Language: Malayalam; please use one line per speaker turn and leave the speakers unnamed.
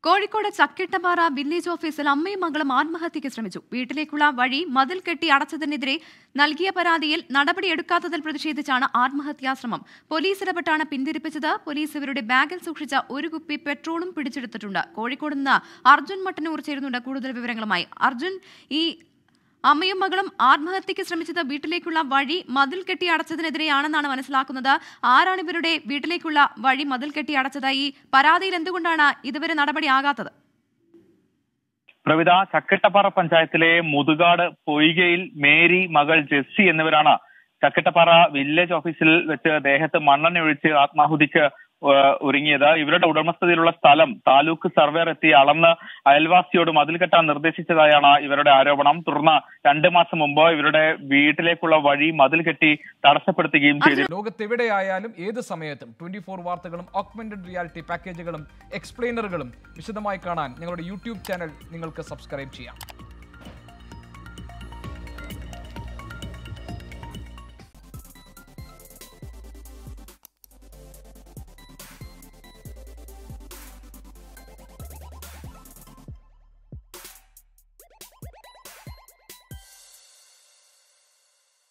കോഴിക്കോട് ചക്കിട്ടപ്പാറ വില്ലേജ് ഓഫീസിൽ അമ്മയും മകളും ആത്മഹത്യയ്ക്ക് ശ്രമിച്ചു വീട്ടിലേക്കുള്ള വഴി മതിൽ കെട്ടി അടച്ചതിനെതിരെ നൽകിയ പരാതിയിൽ നടപടിയെടുക്കാത്തതിൽ പ്രതിഷേധിച്ചാണ് ആത്മഹത്യാശ്രമം പോലീസ് ഇടപെട്ടാണ് പിന്തിരിപ്പിച്ചത് പോലീസ് ഇവരുടെ ബാഗിൽ സൂക്ഷിച്ച ഒരു കുപ്പി പെട്രോളും പിടിച്ചെടുത്തിട്ടുണ്ട് കോഴിക്കോട് നിന്ന് അർജുൻ മട്ടന്നൂർ ചേരുന്നുണ്ട് കൂടുതൽ വിവരങ്ങളുമായി അർജുൻ ഈ അമ്മയും മകളും ആത്മഹത്യയ്ക്ക് ശ്രമിച്ചത് വീട്ടിലേക്കുള്ള വഴി മതിൽ കെട്ടി അടച്ചതിനെതിരെയാണെന്നാണ് മനസ്സിലാക്കുന്നത് ആരാണ് ഇവരുടെ വീട്ടിലേക്കുള്ള വഴി മതിൽ കെട്ടി അടച്ചത് ഈ പരാതിയിൽ എന്തുകൊണ്ടാണ് ഇതുവരെ നടപടിയാകാത്തത്
പ്രവിത ചക്കട്ടപ്പാറ പഞ്ചായത്തിലെ മുതുകാട് പൊയ്കയിൽ മേരി മകൾ ജെസ്സി എന്നിവരാണ് ചക്കട്ടപ്പാറ വില്ലേജ് ഓഫീസിൽ വെച്ച് ദേഹത്ത് മണ്ണെണ്ണ ഒഴിച്ച് ആത്മാഹുതിക്ക് ഏഹ്, ഒരുങ്ങിയത് ഇവരുടെ ഉടമസ്ഥതയിലുള്ള സ്ഥലം താലൂക്ക് സർവേർ എത്തി അളന്ന് അയൽവാസിയോട് മതിൽ കെട്ടാൻ നിർദ്ദേശിച്ചതായാണ് ഇവരുടെ ആരോപണം തുടർന്ന് രണ്ട് മാസം മുമ്പ് ഇവരുടെ വീട്ടിലേക്കുള്ള വഴി മതിൽ കെട്ടി തടസ്സപ്പെടുത്തുകയും ചെയ്തു
ലോകത്തെവിടെയായാലും ഏത് സമയത്തും ട്വന്റി ഫോർ വാർത്തകളും ഓഗ്മെന്റഡ് റിയാലിറ്റി പാക്കേജുകളും എക്സ്പ്ലെയിനറുകളും വിശദമായി കാണാൻ ഞങ്ങളുടെ യൂട്യൂബ് ചാനൽ നിങ്ങൾക്ക് സബ്സ്ക്രൈബ് ചെയ്യാം